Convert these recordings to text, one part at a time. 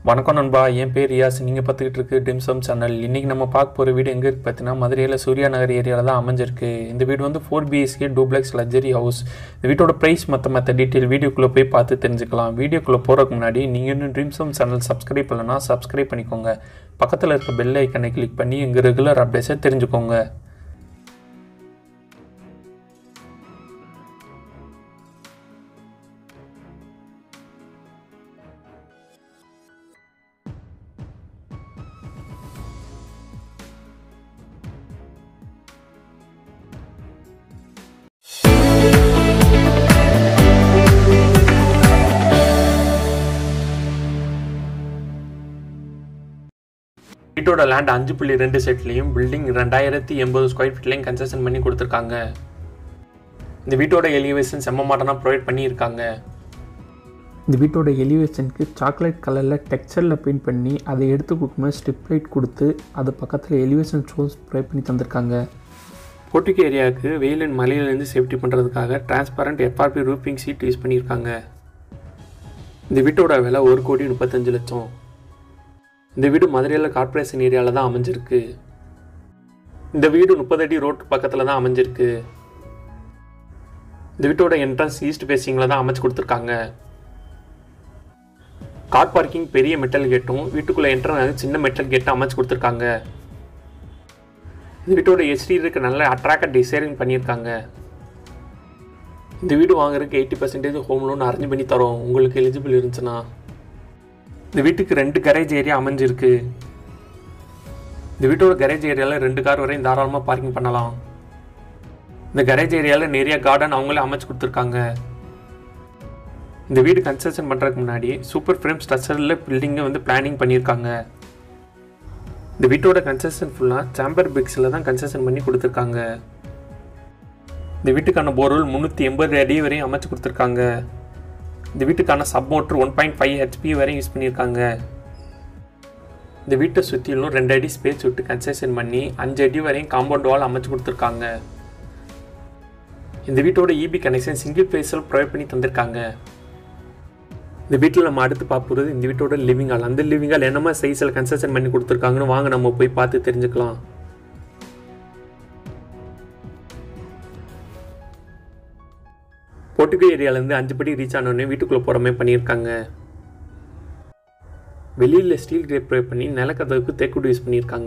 வணக்கம் நண்பா என் பேர் ரியாஸ் நீங்கள் பார்த்துக்கிட்டு இருக்கு டிம்சம் சேனல் இன்றைக்கி நம்ம பார்க்க போகிற வீடு எங்கே இருக்குது பார்த்தீங்கன்னா மதுரையில் சூர்யா நகர் ஏரியாவில் தான் அமைஞ்சிருக்கு இந்த வீடு வந்து four BHK duplex luxury house இந்த வீட்டோட ப்ரைஸ் மற்ற மற்ற டீட்டெயில் வீடியோக்குள்ளே போய் பார்த்து தெரிஞ்சுக்கலாம் வீடியோக்குள்ளே போகிறதுக்கு முன்னாடி நீங்கள் இன்னும் ட்ரீம்சம் சேனல் சப்ஸ்கிரைப் பண்ணலன்னா சப்ஸ்கிரைப் பண்ணிக்கோங்க பக்கத்தில் இருக்க பெல் ஐக்கனை கிளிக் பண்ணி எங்கள் ரெகுலர் அப்டேட்ஸை தெரிஞ்சுக்கோங்க வீட்டோட லேண்ட் அஞ்சு புள்ளி ரெண்டு செட்லையும் பில்டிங் ரெண்டாயிரத்தி எண்பது ஸ்கொயர் ஃபீட்லையும் கன்ஸ்ட்ரக்ஷன் பண்ணி கொடுத்துருக்காங்க இந்த வீட்டோட எலிவேஷன் செம்ம மாட்டனா ப்ரொவைட் பண்ணியிருக்காங்க இந்த வீட்டோட எலிவேஷனுக்கு சாக்லேட் கலரில் டெக்ஸ்சரில் பெயிண்ட் பண்ணி அதை எடுத்து கொடுக்கும்போது ஸ்ட்ரிப் லைட் கொடுத்து அது பக்கத்தில் எலிவேஷன் ஷோஸ் ப்ரொவை பண்ணி தந்திருக்காங்க போர்ட்டிக் ஏரியாவுக்கு வெயிலின் மலையிலேருந்து சேஃப்டி பண்ணுறதுக்காக transparent FRP roofing sheet use பண்ணியிருக்காங்க இந்த வீட்டோட விலை ஒரு கோடி முப்பத்தஞ்சு லட்சம் இந்த வீடு மதுரையில் கார்ப்பரேஷன் ஏரியாவில் தான் அமைஞ்சிருக்கு இந்த வீடு முப்பது அடி ரோட் பக்கத்தில் தான் அமைஞ்சிருக்கு இந்த வீட்டோட என்ட்ரன்ஸ் ஈஸ்ட் ஃபேஸிங்கில் தான் அமைச்சு கொடுத்துருக்காங்க கார் பார்க்கிங் பெரிய மெட்டல் கேட்டும் வீட்டுக்குள்ளே என்ட்ரன் சின்ன மெட்டல் கேட்டும் அமைச்சு கொடுத்துருக்காங்க இந்த வீட்டோட எஸ்டீருக்கு நல்ல அட்ராக்ட் டிசைனிங் பண்ணியிருக்காங்க இந்த வீடு வாங்குறதுக்கு eighty percentage home loan arrange பண்ணி தரோம் உங்களுக்கு எலிஜிபிள் இருந்துச்சுன்னா இந்த வீட்டுக்கு ரெண்டு கரேஜ் ஏரியா அமைஞ்சிருக்கு இந்த வீட்டோட கரேஜ் ஏரியாவில் ரெண்டு கார் வரையும் தாராளமாக பார்க்கிங் பண்ணலாம் இந்த கரேஜ் ஏரியாவில் நிறைய கார்டன் அவங்களே அமைச்சு கொடுத்துருக்காங்க இந்த வீடு கன்ஸ்ட்ரக்ஷன் பண்ணுறதுக்கு முன்னாடி சூப்பர் ஃப்ரேம் ஸ்ட்ரக்சரில் பில்டிங்கை வந்து பிளானிங் பண்ணியிருக்காங்க இந்த வீட்டோட கன்ஸ்ட்ரக்ஷன் ஃபுல்லாக சாம்பர் பிக்ஸில் தான் கன்ஸ்ட்ரக்ஷன் பண்ணி கொடுத்துருக்காங்க இந்த வீட்டுக்கான போர்வெல் முந்நூற்றி எண்பது அடி வரையும் அமைச்சு கொடுத்துருக்காங்க இந்த வீட்டுக்கான sub motor one point five HP வரையும் யூஸ் பண்ணியிருக்காங்க இந்த வீட்டை சுற்றிலும் ரெண்டு அடி ஸ்பேஸ் விட்டு கன்ஸ்ட்ரக்ஷன் பண்ணி அஞ்சு அடி வரையும் காம்பவுண்ட் வால் அமைச்சு கொடுத்துருக்காங்க இந்த வீட்டோட இபி கனெக்ஷன் சிங்கிள் ஃபேஸில் ப்ரொவைட் பண்ணி தந்திருக்காங்க இந்த வீட்டில் நம்ம அடுத்து பார்ப்பது இந்த வீட்டோட லிவிங் ஹால் அந்த லிவிங் ஹால் என்னமா சைஸில் கன்ஸ்ட்ரக்ஷன் பண்ணி கொடுத்துருக்காங்கன்னு வாங்க நம்ம போய் பார்த்து தெரிஞ்சுக்கலாம் பொட்டுக்கு ஏரியாலேருந்து அஞ்சு படி ரீச் ஆனோடனே வீட்டுக்குள்ளே போகிற மாதிரி பண்ணியிருக்காங்க வெளியில் ஸ்டீல் கிரேப் ப்ரே பண்ணி நிலக்கதவுக்கு தேக்குடு யூஸ் பண்ணியிருக்காங்க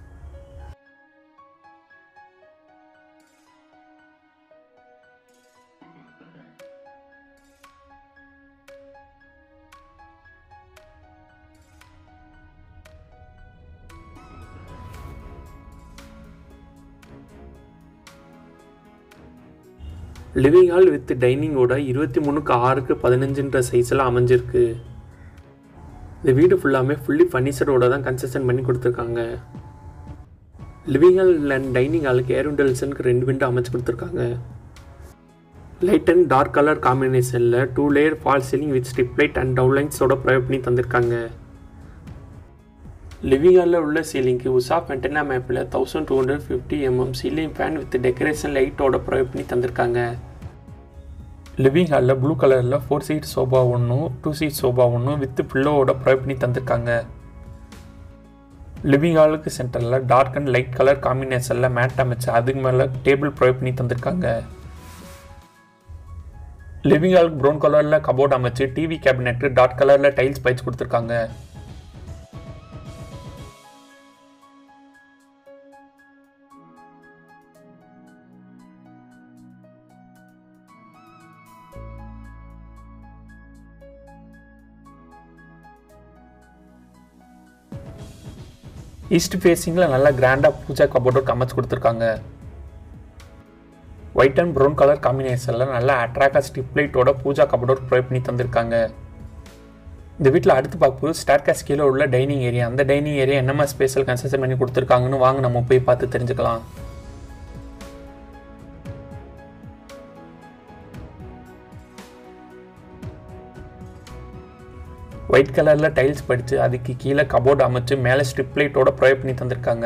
லிவிங் ஹால் வித் டைனிங்கோட இருபத்தி மூணுக்கு ஆறுக்கு பதினஞ்சுன்ற சைஸில் அமைஞ்சிருக்கு இந்த வீடு ஃபுல்லாமே ஃபுல்லி ஃபர்னிச்சரோட தான் கன்ஸ்ட்ரக்ஷன் பண்ணி கொடுத்துருக்காங்க லிவிங் ஹால் அண்ட் டைனிங் ஹாலுக்கு ஏர் விண்டல்ஸனுக்கு ரெண்டு விண்டோ அமைச்சு கொடுத்துருக்காங்க லைட் அண்ட் டார்க் கலர் காம்பினேஷனில் two layer fall ceiling with strip light and டவுன்லைன்ஸோட ப்ரொவைட் பண்ணி தந்திருக்காங்க லிவிங் ஹாலில் உள்ள சீலிங்க்கு Usha Fontana maple thousand two hundred fifty MM ceiling fan with decoration லைட்டோட ப்ரொவைட் பண்ணி தந்திருக்காங்க லிவிங் ஹாலில் ப்ளூ கலரில் ஃபோர் சீட் சோபா ஒன்றும் டூ சீட் சோபா ஒன்றும் வித் பில்லோவோட ப்ரொவைட் பண்ணி தந்திருக்காங்க லிவிங் ஹாலுக்கு சென்டரில் டார்க் அண்ட் லைட் கலர் காம்பினேஷனில் மேட் அமைச்சு அதுக்கு மேலே டேபிள் ப்ரொவைட் பண்ணி தந்திருக்காங்க லிவிங் ஹாலுக்கு ப்ரௌன் கலரில் கபோர்ட் அமைச்சு டிவி கேபினெட்டு டார்க் கலரில் டைல்ஸ் பயிற்சி கொடுத்துருக்காங்க ஈஸ்ட் ஃபேஸிங்கில் நல்லா கிராண்டாக பூஜா கபோர்டு அமைச்சு கொடுத்துருக்காங்க ஒயிட் அண்ட் ப்ரௌன் கலர் காம்பினேஷனில் நல்லா அட்ராக்டாக ஸ்டிப் லைட்டோட பூஜா கபோர்டு ப்ரொவைட் பண்ணி தந்திருக்காங்க இந்த வீட்டில் அடுத்து பார்க்கும்போது ஸ்டார்காஸ் கீழே உள்ள டைனிங் ஏரியா அந்த டைனிங் ஏரியா என்னமா ஸ்பேஷல் கன்ஸ்ட்ரக்ஷன் பண்ணி கொடுத்துருக்காங்கன்னு வாங்க நம்ம போய் பார்த்து தெரிஞ்சுக்கலாம் ஒயிட் கலரில் டைல்ஸ் படித்து அதுக்கு கீழே கபோர்டு அமைச்சு மேலே ஸ்ட்ரிப் லைட்டோட ப்ரொவைட் பண்ணி தந்திருக்காங்க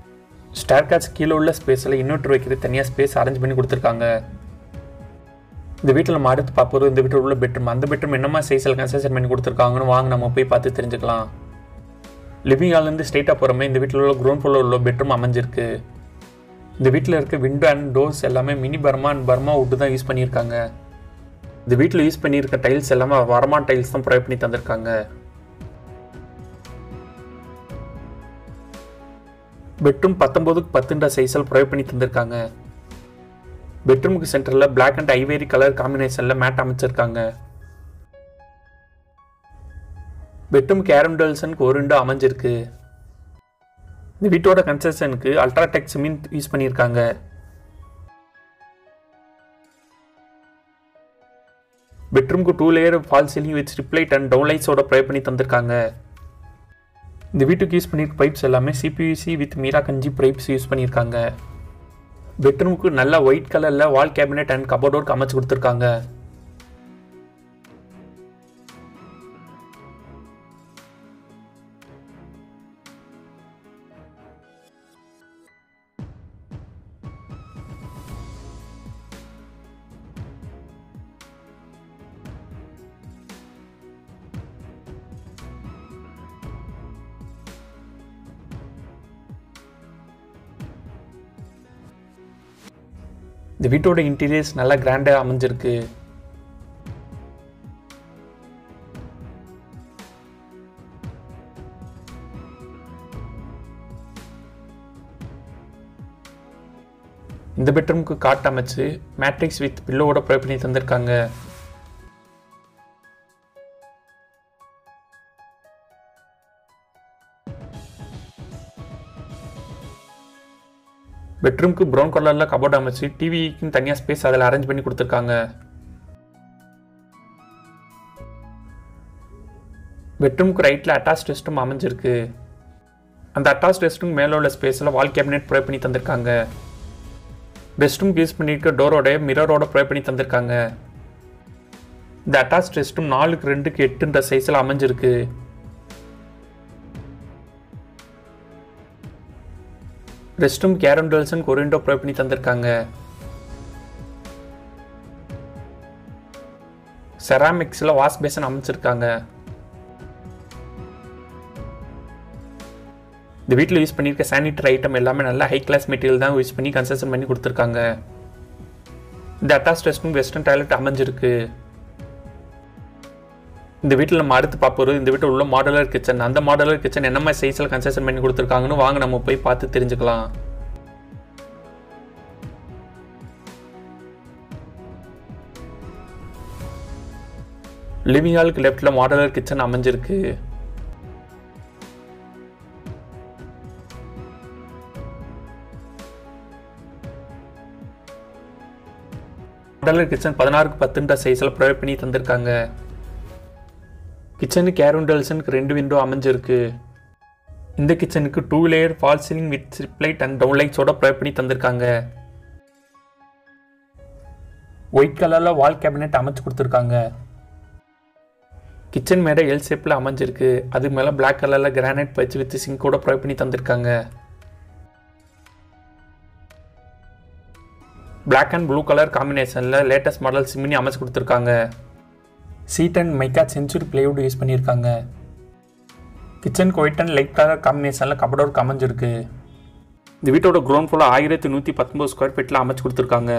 ஸ்டார்காட்ஸ் கீழே உள்ள ஸ்பேஸில் இன்வெர்டர் வைக்கிறது தனியாக ஸ்பேஸ் அரேஞ்ச் பண்ணி கொடுத்துருக்காங்க இந்த வீட்டில் நம்ம அடுத்து பார்ப்போம் இந்த வீட்டில் உள்ள பெட்ரூம் அந்த பெட்ரூம் என்னமா சைஸில் கன்ஸ்ட்ரக்ஷன் பண்ணி கொடுத்துருக்காங்கன்னு வாங்க நம்ம போய் பார்த்து தெரிஞ்சுக்கலாம் லிவிங் ஹால்லேருந்து ஸ்ட்ரெயிட்டாக போகிறோமே இந்த வீட்டில் உள்ள கிரவுண்ட் ஃப்ளோரில் உள்ள பெட்ரூம் அமைஞ்சிருக்கு இந்த வீட்டில் இருக்க விண்டோ அண்ட் டோர்ஸ் எல்லாமே mini Burma and Burma wood தான் யூஸ் பண்ணியிருக்காங்க இந்த வீட்டில் யூஸ் பண்ணியிருக்க டைல்ஸ் எல்லாமே வரமா டைல்ஸ் தான் ப்ரொவைட் பண்ணி தந்திருக்காங்க பெட்ரூம் பத்தொம்போதுக்கு பத்துன்ற சைஸில் ப்ரொவைட் பண்ணி தந்திருக்காங்க பெட்ரூமுக்கு சென்டரில் பிளாக் அண்ட் ஐவேரி கலர் காம்பினேஷனில் மேட் அமைச்சிருக்காங்க பெட்ரூம் கேரம்டல்சனுக்கு ஒரு விண்டோ அமைஞ்சிருக்கு இந்த வீட்டோட கன்ஸ்ட்ரக்ஷனுக்கு அல்ட்ராடெக் சிமெண்ட் யூஸ் பண்ணியிருக்காங்க பெட்ரூம்க்கு two layer fall ceiling with strip light and down லைட்ஸோட ப்ரொவைட் பண்ணி தந்திருக்காங்க இந்த வீட்டுக்கு யூஸ் பண்ணியிருக்க பைப்ஸ் எல்லாமே சிபியூசி வித் மீரா கஞ்சி பைப்ஸ் யூஸ் பண்ணியிருக்காங்க பெட்ரூமுக்கு நல்ல ஒயிட் கலரில் வால் கேபினெட் அண்ட் கபோர்ட் அமைச்சு கொடுத்துருக்காங்க இந்த வீட்டோட இன்டீரியர்ஸ் நல்லா கிராண்டாக அமைஞ்சிருக்கு இந்த பெட்ரூமுக்கு காட் அமைச்சு மேட்ரிக்ஸ் வித் பில்லோவோட ப்ரொவைட் பண்ணி தந்திருக்காங்க பெட்ரூம்க்கு ப்ரௌன் கலரில் கபோர்ட் அமைச்சு டிவிக்குன்னு தனியாக ஸ்பேஸ் அதில் அரேஞ்ச் பண்ணி கொடுத்துருக்காங்க பெட்ரூம்க்கு ரைட்டில் அட்டாச் ரெஸ்ட்ரூம் அமைஞ்சிருக்கு அந்த அட்டாச் ரெஸ்ட்ரூம் மேலே உள்ள ஸ்பேஸில் வால் கேபினெட் ப்ரொவைட் பண்ணி தந்திருக்காங்க ரெஸ்ட்ரூம் யூஸ் பண்ணியிருக்க டோரோட மிரரோட ப்ரொவைட் பண்ணி தந்திருக்காங்க இந்த அட்டாச் ரெஸ்ட்ரூம் நாலுக்கு ரெண்டுக்கு எட்டுன்ற சைஸில் அமைஞ்சிருக்கு ரெஸ்ட் ரூம் கேரம் டெல்சன் ஒரு விண்டோ ப்ரொவைட் பண்ணி தந்திருக்காங்க செராமிக்ஸில் வாஷ் பேசன் அமைச்சிருக்காங்க இந்த வீட்டில் யூஸ் பண்ணியிருக்க சானிட்டரி ஐட்டம் எல்லாமே நல்லா ஹை கிளாஸ் மெட்டீரியல் தான் யூஸ் பண்ணி கன்ஸ்ட்ரக்ஷன் பண்ணி கொடுத்துருக்காங்க இந்த attach rest room western toilet அமைஞ்சிருக்கு இந்த வீட்டில் நம்ம அடுத்து பார்ப்போம் இந்த வீட்டில் உள்ள மாடலர் கிச்சன் அந்த மாடலர் கிச்சன் என்ன மாதிரி சைஸில் கன்ஸ்ட்ரக்ஷன் பண்ணி கொடுத்துருக்காங்கன்னு வாங்க நம்ம போய் பார்த்து தெரிஞ்சுக்கலாம் லிவிங் ஹாலுக்கு லெஃப்டில் மாடலர் கிச்சன் அமைஞ்சிருக்கு மாடலர் கிச்சன் பதினாறுக்கு பத்துன்ற சைஸில் ப்ரொவைட் பண்ணி தந்திருக்காங்க கிச்சனுக்கு கேரண்டல்ஸனுக்கு ரெண்டு விண்டோ அமைஞ்சிருக்கு இந்த கிச்சனுக்கு two layer fall ceiling with strip light and down லைட்ஸோட ப்ரொவைட் பண்ணி தந்திருக்காங்க ஒயிட் கலரில் வால் கேபினெட் அமைச்சு கொடுத்துருக்காங்க கிச்சன் மேடை எல் ஷேப்பில் அமைஞ்சிருக்கு அது மேலே பிளாக் கலரில் கிரானைட் வச்சு வித் சிங்கோட ப்ரொவைட் பண்ணி தந்திருக்காங்க பிளாக் அண்ட் ப்ளூ கலர் காம்பினேஷனில் லேட்டஸ்ட் மாடல் சிமினி அமைச்சு கொடுத்துருக்காங்க sheet and mica century plywood use பண்ணியிருக்காங்க kitchen white and light colour காம்பினேஷனில் கபடோர் அமைஞ்சிருக்கு இந்த வீட்டோட க்ரௌண்ட் ஃபுல்லாக ஆயிரத்தி நூற்றி பத்தொம்பது ஸ்கொயர் ஃபீட்டில் அமைச்சு கொடுத்துருக்காங்க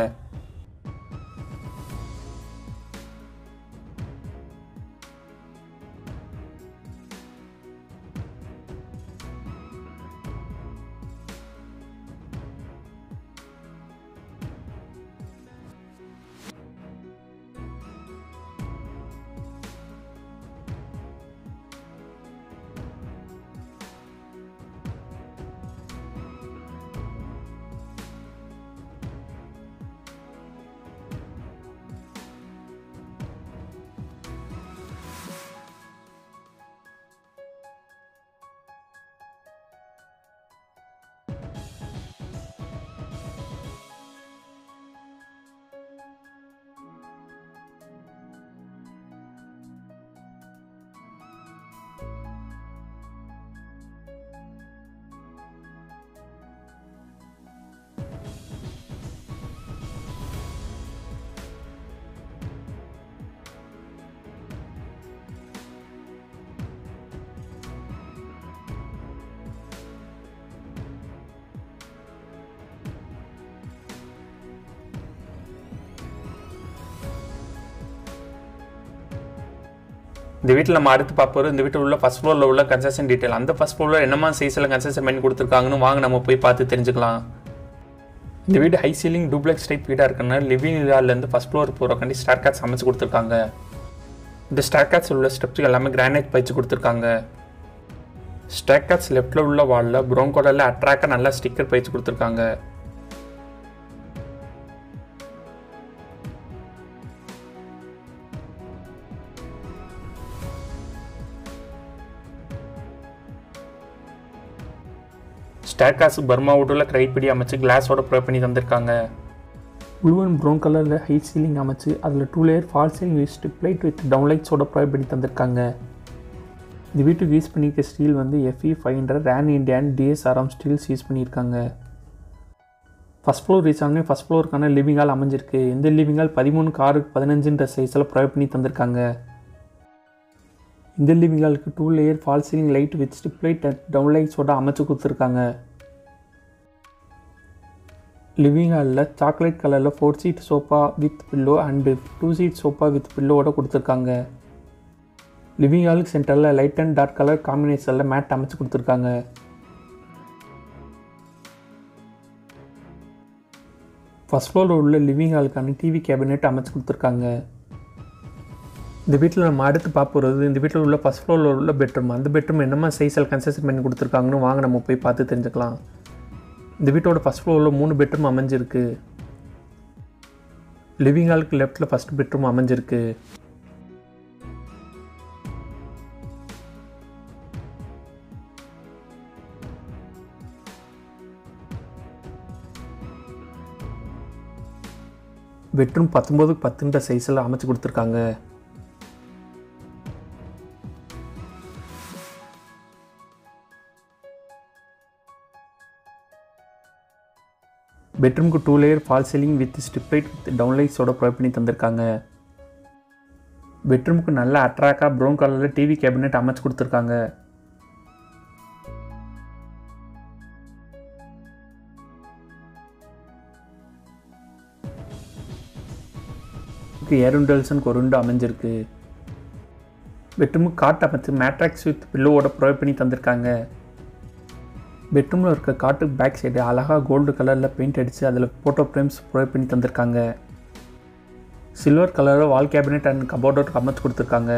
இந்த வீட்டில் நம்ம அடுத்து பார்ப்போம் இந்த வீட்டில் உள்ள ஃபர்ஸ்ட் ஃப்ளோரில் உள்ள கன்ஸ்ட்ரக்ஷன் டீட்டெயில் அந்த ஃபர்ஸ்ட் ஃப்ளோரில் என்னமா சைஸில் கன்ஸ்ட்ரக்ஷன் பண்ணி கொடுத்துருக்காங்கன்னு வாங்க நம்ம போய் பார்த்து தெரிஞ்சுக்கலாம் இந்த வீடு ஹை சீலிங் டூப்ளெக்ஸ் டைப் வீடாக இருக்கனால லிவிங் ஹால்லேருந்து ஃபர்ஸ்ட் ஃப்ளோர் போகிறக்காண்டி ஸ்டார் கேட்ஸ் அமைச்சு கொடுத்துருக்காங்க இந்த ஸ்டார் கேட்ஸ் உள்ள ஸ்டெப்ஸ் எல்லாமே கிரானைட் பயிற்சி கொடுத்துருக்காங்க ஸ்டார் கேட்ஸ் லெஃப்ட்டில் உள்ள வாலில் ப்ரௌன் கலரில் அட்ராக்டாக நல்லா ஸ்டிக்கர் பயிற்சி கொடுத்துருக்காங்க ஸ்டேர்காஸ் பர்மா வுட்டில் கைப்பிடி அமைச்சு கிளாஸோட ப்ரொவைட் பண்ணி தந்திருக்காங்க ப்ளூ அண்ட் ப்ரௌன் கலரில் ஹை சீலிங் அமைச்சு அதில் two layer fall ceiling with strip light with டவுன்லைட்ஸோட ப்ரொவைட் பண்ணி தந்திருக்காங்க இந்த வீட்டுக்கு யூஸ் பண்ணியிருக்க ஸ்டீல் வந்து எஃப்இ ஃபைவ் ஹண்ட்ரட் ரேன் இண்டியன் டிஎஸ்ஆர்எம் ஸ்டீல்ஸ் யூஸ் பண்ணியிருக்காங்க ஃபஸ்ட் ஃப்ளோர் ரீச் ஆனே ஃபஸ்ட் ஃப்ளோருக்கான லிவிங் ஹால் அமைஞ்சிருக்கு இந்த லிவிங் ஹால் பதிமூணு காருக்கு பதினஞ்சுன்ற சைஸில் ப்ரொவைட் பண்ணி தந்திருக்காங்க இந்த லிவிங் ஹாலுக்கு two layer fall ceiling light with strip light down லைட்ஸோட அமைச்சு கொடுத்துருக்காங்க லிவிங் ஹாலில் சாக்லேட் கலரில் four seat sofa with pillow and two seat sofa with பில்லோவோட கொடுத்துருக்காங்க லிவிங் ஹாலுக்கு சென்டரில் லைட் அண்ட் டார்க் கலர் காம்பினேஷனில் மேட் அமைச்சு கொடுத்துருக்காங்க ஃபஸ்ட் ஃப்ளோரில் உள்ள லிவிங் ஹாலுக்கான டிவி கேபினெட் அமைச்சு கொடுத்துருக்காங்க இந்த வீட்டில் நம்ம அடுத்து பார்ப்போறது இந்த வீட்டில் உள்ள ஃபஸ்ட் ஃப்ளோரில் உள்ள பெட்ரூம் அந்த பெட்ரூம் என்னமா சைஸில் கன்ஸ்ட்ரக்ஷன் பண்ணி கொடுத்துருக்காங்கன்னு வாங்க நம்ம போய் பார்த்து தெரிஞ்சுக்கலாம் இந்த வீட்டோட ஃபஸ்ட் ஃப்ளோரில் மூணு பெட்ரூம் அமைஞ்சிருக்கு லிவிங் ஹாலுக்கு லெஃப்ட்டில் ஃபஸ்ட் பெட்ரூம் அமைஞ்சிருக்கு பெட்ரூம் பத்தொம்போதுக்கு பத்துன்ற சைஸில் அமைச்சு கொடுத்துருக்காங்க பெட்ரூம்க்கு two layer fall ceiling with strip light with டவுன்லைட்ஸோட ப்ரொவைட் பண்ணி தந்திருக்காங்க பெட்ரூமுக்கு நல்ல அட்ராக்டாக ப்ரௌன் கலரில் டிவி கேபினெட் அமைச்சு கொடுத்துருக்காங்க ஏருண்டல்சன் ஒரு விண்டோ அமைஞ்சிருக்கு பெட்ரூமுக்கு காட் அமைச்சு மேட்ராக்ஸ் வித் பில்லோவோட ப்ரொவைட் பண்ணி தந்திருக்காங்க பெட்ரூமில் இருக்க காட்டுக்கு பேக் சைடு அழகாக கோல்டு கலரில் பெயிண்ட் அடித்து அதில் ஃபோட்டோ ஃப்ரேம்ஸ் ப்ரொவைட் பண்ணி தந்திருக்காங்க சில்வர் கலரில் வால் கேபினெட் அண்ட் கபோர்டோட் அமைச்சு கொடுத்துருக்காங்க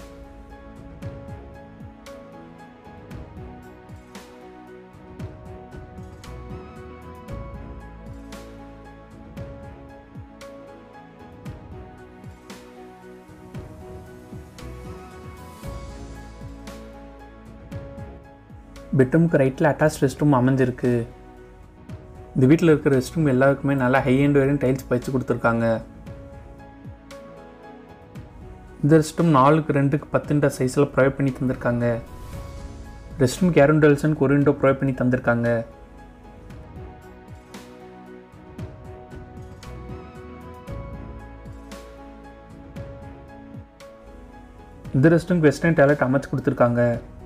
பெட்ரூமுக்கு ரைட்டில் அட்டாச் ரெஸ்ட் ரூம் அமைஞ்சிருக்கு இந்த வீட்டில் இருக்கிற ரெஸ்ட் ரூம் எல்லாருக்குமே நல்லா ஹை அண்ட் வரையும் டைல்ஸ் பயிற்சி கொடுத்துருக்காங்க இந்த ரெஸ்ட் ரூம் நாலுக்கு ரெண்டுக்கு பத்துன்ற சைஸில் ப்ரொவைட் பண்ணி தந்திருக்காங்க ரெஸ்ட் ரூம் கேரண்டல்சன் ஒரு விண்டோ ப்ரொவைட் பண்ணி தந்திருக்காங்க இந்த ரெஸ்ட் ரூம் வெஸ்டர்ன் டாய்லெட் அமைச்சு கொடுத்துருக்காங்க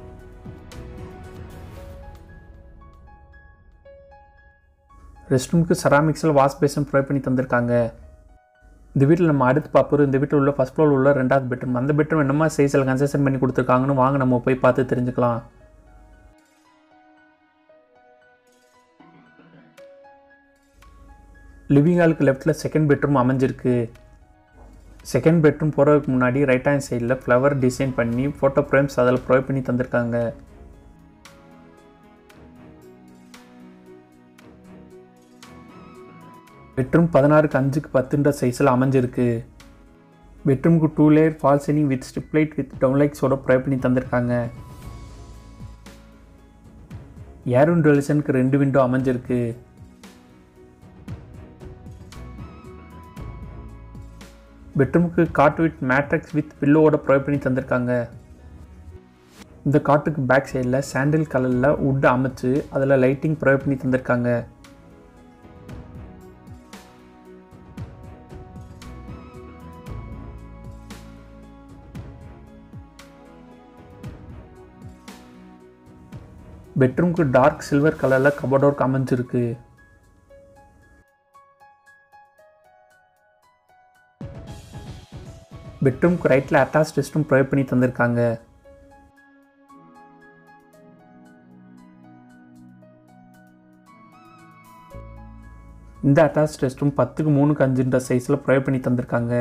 ரெஸ்ட் ரூமுக்கு செராமிக்ஸில் வாஷ் பேசன் ப்ரொவைட் பண்ணி தந்திருக்காங்க இந்த வீட்டில் நம்ம அடுத்து பார்ப்போம் இந்த வீட்டில் உள்ள ஃபஸ்ட் ஃப்ளோர் உள்ள ரெண்டாவது பெட்ரூம் அந்த பெட்ரூம் என்னமா சைஸில் கன்ஸ்ட்ரக்ஷன் பண்ணி கொடுத்துருக்காங்கன்னு வாங்க நம்ம போய் பார்த்து தெரிஞ்சுக்கலாம் லிவிங் ஹாலுக்கு லெஃப்ட்டில் செகண்ட் பெட்ரூம் அமைஞ்சிருக்கு செகண்ட் பெட்ரூம் போகிறதுக்கு முன்னாடி ரைட் ஹேண்ட் சைடில் ஃப்ளவர் டிசைன் பண்ணி ஃபோட்டோ ஃப்ரேம்ஸ் அதில் ப்ரொவைட் பண்ணி தந்திருக்காங்க பெட்ரூம் பதினாறுக்கு அஞ்சுக்கு பத்துன்ற சைஸில் அமைஞ்சிருக்கு பெட்ரூமுக்கு two layer fall ceiling with strip light with டவுன்லைட்ஸோட ப்ரொவைட் பண்ணி தந்திருக்காங்க ஏர் விண்டோலிசனுக்கு ரெண்டு விண்டோ அமைஞ்சிருக்கு பெட்ரூமுக்கு காட் வித் மேட்ரிக்ஸ் வித் பில்லோவோட ப்ரொவைட் பண்ணி தந்திருக்காங்க இந்த காட்டுக்கு பேக் சைடில் சாண்டில் கலரில் வுட் அமைச்சு அதில் லைட்டிங் ப்ரொவைட் பண்ணி தந்திருக்காங்க பெட்ரூம்க்கு டார்க் சில்வர் கலரில் கபோர்டோர் அமைஞ்சிருக்கு பெட்ரூம்க்கு ரைட்டில் அட்டாச் ரெஸ்ட்ரூம் ப்ரொவைட் பண்ணி தந்திருக்காங்க இந்த அட்டாச் ரெஸ்ட்ரூம் பத்துக்கு மூணுக்கு அஞ்சுன்ற சைஸில் ப்ரொவைட் பண்ணி தந்திருக்காங்க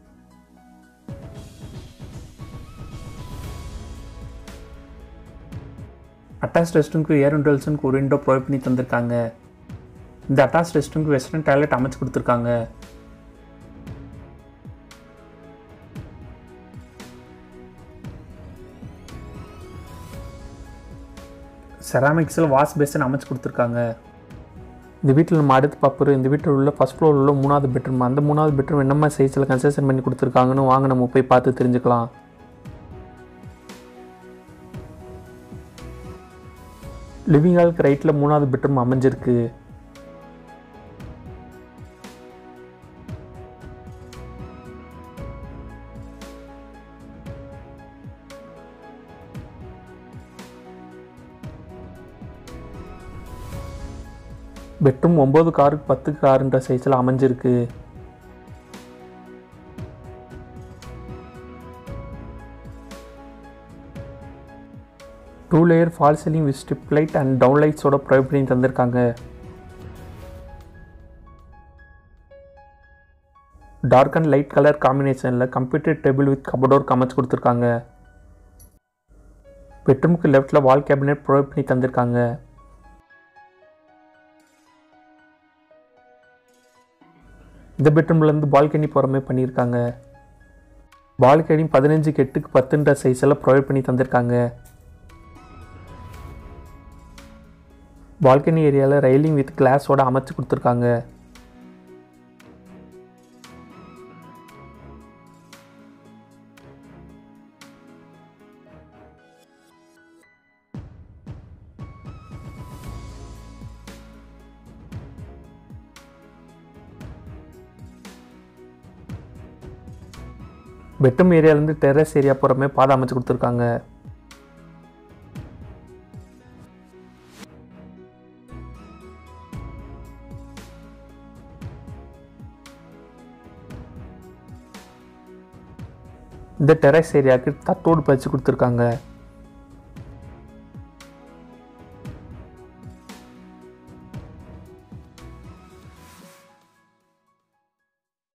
அட்டாச் ரெஸ்ட்ரூம்க்கு ஏர் விண்டோல்ஸுக்கு ஒரு விண்டோ ப்ரொவைட் பண்ணி தந்திருக்காங்க இந்த அட்டாச் ரெஸ்ட்ரூம்க்கு வெஸ்டர்ன் டாய்லெட் அமைச்சு கொடுத்துருக்காங்க செராமிக்ஸில் வாஷ் பேசன் அமைச்சு கொடுத்துருக்காங்க இந்த வீட்டில் நம்ம அடுத்து பார்ப்போம் இந்த வீட்டில் உள்ள ஃபஸ்ட் ஃப்ளோரில் உள்ள மூணாவது பெட்ரூம் அந்த மூணாவது பெட்ரூம் என்னம்மா சைஸில் கன்ஸ்ட்ரக்ஷன் பண்ணி கொடுத்துருக்காங்கன்னு வாங்க நம்ம போய் பார்த்து தெரிஞ்சுக்கலாம் லிவிங் ஹாலுக்கு ரைட்டில் மூணாவது பெட்ரூம் அமைஞ்சிருக்கு பெட்ரூம் ஒம்பது காருக்கு பத்துக்கு ஆறுன்ற சைஸில் அமைஞ்சிருக்கு two layer fall ceiling with strip light and down லைட்ஸோட ப்ரொவைட் பண்ணி தந்திருக்காங்க டார்க் அண்ட் லைட் கலர் காம்பினேஷனில் கம்ப்யூட்டர் டேபிள் வித் கபடோர் அமைச்சு கொடுத்துருக்காங்க பெட்ரூமுக்கு லெஃப்ட்டில் வால் கேபினெட் ப்ரொவைட் பண்ணி தந்திருக்காங்க இந்த பெட்ரூம்லேருந்து பால்கனி போகிற மாதிரி பண்ணியிருக்காங்க பால்கனி பதினஞ்சுக்கு எட்டுக்கு பத்துன்ற சைஸ் எல்லாம் ப்ரொவைட் பண்ணி தந்திருக்காங்க பால்கனி ஏரியாவில் ரெயிலிங் வித் கிளாஸோட அமைச்சு கொடுத்துருக்காங்க பெட்ரூம் ஏரியாலேருந்து டெரஸ் ஏரியா போகிற மாதிரி பாதை அமைச்சு கொடுத்துருக்காங்க இந்த டெரஸ் ஏரியாவுக்கு தட்டோடு பறிச்சு கொடுத்துருக்காங்க